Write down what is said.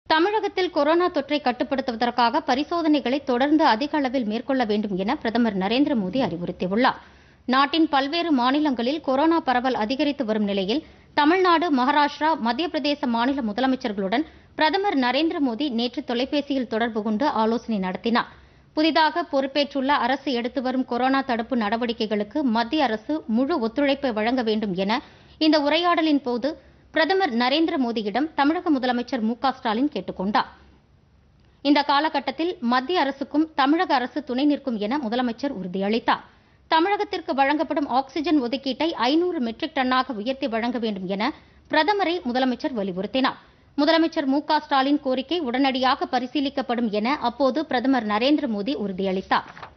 தமிழகத்தில் கொரோனா தொற்றை கட்டுப்படுத்துவதற்காக பரிசோதனைகளை தொடர்ந்து அதிக அளவில் மேற்கொள்ள வேண்டும் என பிரதமர் நரேந்திர மோடி அறிவுறுத்தியுள்ளார் நாட்டின் பல்வேறு மாநிலங்களில் கொரோனா பரவல் அதிகரித்து வரும் நிலையில் தமிழ்நாடு மகாராஷ்டிரா மத்திய பிரதேச மாநில முதலமைச்சர்களுடன் பிரதமர் நரேந்திர மோடி நேற்று தொலைபேசியில் தொடர்பு கொண்டு ஆலோசனை நடத்தினார் புதிதாக பொறுப்பேற்றுள்ள அரசு எடுத்து வரும் கொரோனா தடுப்பு நடவடிக்கைகளுக்கு மத்திய அரசு முழு ஒத்துழைப்பை வழங்க வேண்டும் என இந்த உரையாடலின் போது பிரதமர் நரேந்திர மோடியிடம் தமிழக முதலமைச்சர் மு க ஸ்டாலின் கேட்டுக் கொண்டார் இந்த காலகட்டத்தில் மத்திய அரசுக்கும் தமிழக அரசு துணை நிற்கும் என முதலமைச்சர் உறுதியளித்தார் தமிழகத்திற்கு வழங்கப்படும் ஆக்ஸிஜன் ஒதுக்கீட்டை ஐநூறு மெட்ரிக் டன்னாக உயர்த்தி வழங்க வேண்டும் என பிரதமரை முதலமைச்சர் வலியுறுத்தினார் முதலமைச்சர் மு க ஸ்டாலின் கோரிக்கை உடனடியாக பரிசீலிக்கப்படும் என அப்போது பிரதமர் நரேந்திர மோடி உறுதியளித்தார்